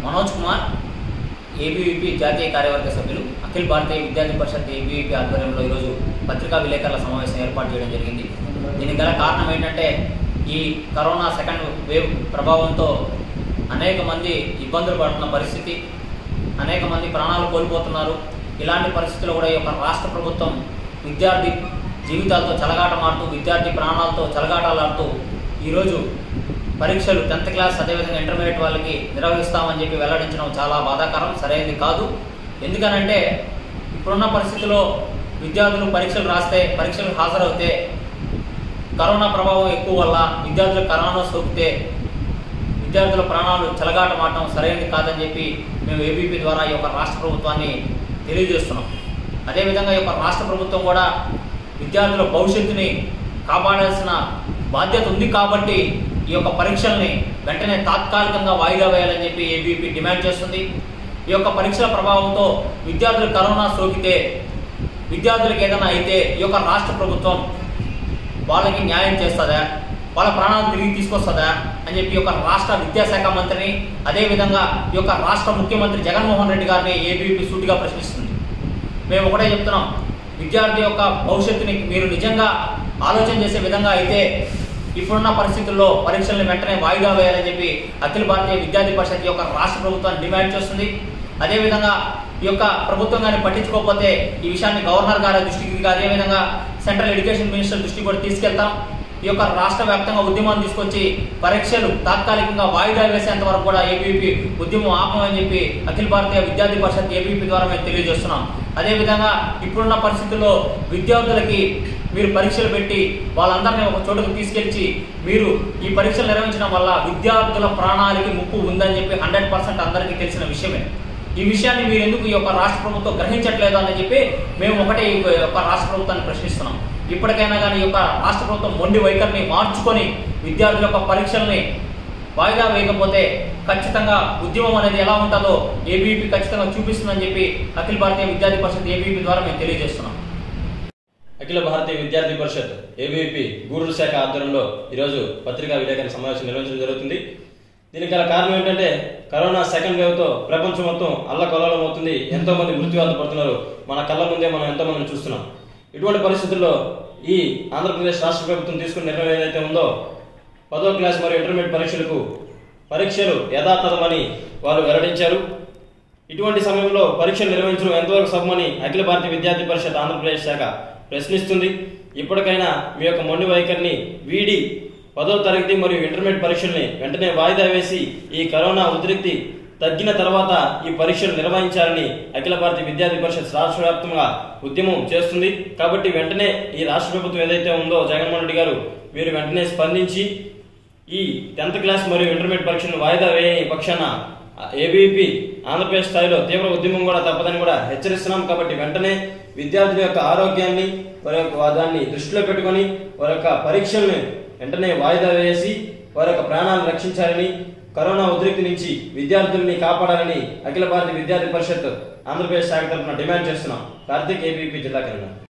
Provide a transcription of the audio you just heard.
Manoj Kumar ABVP జాతీయ కార్యవర్గ సభ్యులు అఖిల భారతీయ విద్యార్థి పరిషత్ ఏబీవీపీ ఆధ్వర్యంలో ఈరోజు పత్రికా విలేకరుల సమావేశం ఏర్పాటు చేయడం జరిగింది దీనికి గల కారణం ఏంటంటే ఈ కరోనా సెకండ్ వేవ్ ప్రభావంతో అనేక మంది ఇబ్బందులు పడుతున్న పరిస్థితి అనేక మంది ప్రాణాలు కోల్పోతున్నారు ఇలాంటి పరిస్థితుల్లో కూడా ఈ యొక్క రాష్ట్ర ప్రభుత్వం విద్యార్థి జీవితాలతో చెలగాటమాడుతూ విద్యార్థి ప్రాణాలతో చెలగాటాలాడుతూ ఈరోజు పరీక్షలు టెన్త్ క్లాస్ అదేవిధంగా ఇంటర్మీడియట్ వాళ్ళకి నిర్వహిస్తామని చెప్పి వెల్లడించడం చాలా బాధాకరం సరైనది కాదు ఎందుకనంటే ఇప్పుడున్న పరిస్థితిలో విద్యార్థులు పరీక్షలు రాస్తే పరీక్షలకు హాజరవుతే కరోనా ప్రభావం ఎక్కువ వల్ల విద్యార్థులకు కరోనా సోకితే విద్యార్థుల ప్రాణాలు చెలగాటమాడటం సరైనది కాదని చెప్పి మేము ఏబీపీ ద్వారా ఈ యొక్క రాష్ట్ర ప్రభుత్వాన్ని తెలియజేస్తున్నాం అదేవిధంగా ఈ యొక్క రాష్ట్ర ప్రభుత్వం కూడా విద్యార్థుల భవిష్యత్తుని కాపాడాల్సిన బాధ్యత ఉంది కాబట్టి ఈ యొక్క పరీక్షల్ని వెంటనే తాత్కాలికంగా వాయిదా వేయాలని చెప్పి ఏబీపీ డిమాండ్ చేస్తుంది ఈ యొక్క పరీక్షల ప్రభావంతో విద్యార్థులు కరోనా సోకితే విద్యార్థులకు ఏదైనా అయితే ఈ యొక్క రాష్ట్ర ప్రభుత్వం వాళ్ళకి న్యాయం చేస్తుందా వాళ్ళ ప్రాణాలు తిరిగి తీసుకొస్తుందా అని చెప్పి ఈ యొక్క రాష్ట్ర విద్యాశాఖ మంత్రిని అదేవిధంగా ఈ యొక్క రాష్ట్ర ముఖ్యమంత్రి జగన్మోహన్ రెడ్డి గారిని ఏబీపీ సూటిగా ప్రశ్నిస్తుంది మేము ఒకటే చెప్తున్నాం విద్యార్థి యొక్క భవిష్యత్తుని మీరు నిజంగా ఆలోచన చేసే విధంగా అయితే ఇప్పుడున్న పరిస్థితుల్లో పరీక్షలను వెంటనే వాయిదా వేయాలని చెప్పి అఖిల భారతీయ విద్యార్థి పరిషత్ యొక్క రాష్ట్ర ప్రభుత్వాన్ని డిమాండ్ చేస్తుంది అదేవిధంగా ఈ యొక్క ప్రభుత్వం కానీ పట్టించుకోకపోతే ఈ విషయాన్ని గవర్నర్ గారి దృష్టికి అదేవిధంగా సెంట్రల్ ఎడ్యుకేషన్ మినిస్టర్ దృష్టికి కూడా తీసుకెళ్తాం ఈ యొక్క రాష్ట్ర వ్యాప్తంగా ఉద్యమాన్ని తీసుకొచ్చి పరీక్షలు తాత్కాలికంగా వాయిదా వేసేంత వరకు కూడా ఏబీపీ ఉద్యమం ఆపమని చెప్పి అఖిల భారతీయ విద్యార్థి పరిషత్ ఏబీపీ ద్వారా మేము తెలియజేస్తున్నాం అదేవిధంగా ఇప్పుడున్న పరిస్థితుల్లో విద్యార్థులకి మీరు పరీక్షలు పెట్టి వాళ్ళందరినీ ఒక చోటుకు తీసుకెళ్చి మీరు ఈ పరీక్షలు నిర్వహించడం వల్ల విద్యార్థుల ప్రాణాలకి ముప్పు ఉందని చెప్పి హండ్రెడ్ పర్సెంట్ అందరికీ తెలిసిన విషయమే ఈ విషయాన్ని మీరు ఎందుకు ఈ యొక్క రాష్ట్ర ప్రభుత్వం గ్రహించట్లేదు అని చెప్పి మేము ఒకటే ఈ యొక్క రాష్ట్ర ప్రభుత్వాన్ని ప్రశ్నిస్తున్నాం ఇప్పటికైనా కానీ ఈ యొక్క రాష్ట్ర ప్రభుత్వం మొండి వైఖరిని మార్చుకొని విద్యార్థుల యొక్క పరీక్షల్ని వాయిదా వేయకపోతే ఖచ్చితంగా ఉద్యమం అనేది ఎలా ఉంటుందో ఏబీపీ ఖచ్చితంగా చూపిస్తుందని చెప్పి అఖిల భారతీయ విద్యార్థి పరిషత్ ఏబీపీ ద్వారా మేము తెలియజేస్తున్నాం అఖిల భారతీయ విద్యార్థి పరిషత్ ఏబీపీ గూడూరు శాఖ ఆధ్వర్యంలో ఈరోజు పత్రికా విలేకరుల సమావేశం నిర్వహించడం జరుగుతుంది దీనికి గల కారణం ఏంటంటే కరోనా సెకండ్ వేవ్ తో ప్రపంచం మొత్తం అల్లకల్లోలం అవుతుంది ఎంతో మంది మృత్యువాత పడుతున్నారు మన కళ్ళ ముందే మనం ఎంతో మందిని చూస్తున్నాం ఇటువంటి పరిస్థితుల్లో ఈ ఆంధ్రప్రదేశ్ రాష్ట్ర ప్రభుత్వం తీసుకున్న నిర్ణయం ఏదైతే ఉందో పదో క్లాస్ మరియు ఇంటర్మీడియట్ పరీక్షలకు పరీక్షలు యథాతథమని వారు వెల్లడించారు ఇటువంటి సమయంలో పరీక్షలు నిర్వహించడం ఎంతవరకు సభమని అఖిల భారతీయ విద్యార్థి పరిషత్ ఆంధ్రప్రదేశ్ శాఖ ప్రశ్నిస్తుంది ఇప్పటికైనా మీ యొక్క మొండి వైఖరిని వీడి పదో తరగతి మరియు ఇంటర్మీడియట్ పరీక్షల్ని వెంటనే వాయిదా వేసి ఈ కరోనా ఉద్రిక్తి తగ్గిన తర్వాత ఈ పరీక్షలు నిర్వహించాలని అఖిల భారతీయ విద్యార్థి పరిషత్ రాష్ట్ర వ్యాప్తంగా ఉద్యమం చేస్తుంది కాబట్టి వెంటనే ఈ రాష్ట్ర ప్రభుత్వం ఏదైతే ఉందో జగన్మోహన్ రెడ్డి గారు మీరు వెంటనే స్పందించి ఈ టెన్త్ క్లాస్ మరియు ఇంటర్మీడియట్ పరీక్షలను వాయిదా వేయని పక్షాన ఏబీపీ ఆంధ్రప్రదేశ్ స్థాయిలో తీవ్ర ఉద్యమం కూడా తప్పదని కూడా హెచ్చరిస్తున్నాం కాబట్టి వెంటనే విద్యార్థుల యొక్క ఆరోగ్యాన్ని వారి యొక్క దాన్ని దృష్టిలో పెట్టుకొని వారి యొక్క పరీక్షల్ని వెంటనే వాయిదా వేసి వారి యొక్క ప్రాణాలను రక్షించాలని కరోనా ఉద్రిక్తి నుంచి విద్యార్థుల్ని కాపాడాలని అఖిల భారతీయ విద్యార్థి పరిషత్ ఆంధ్రప్రదేశ్ శాఖ తరఫున డిమాండ్ చేస్తున్నాం కార్తీక్ ఏబీపీ జిల్లా కన్నా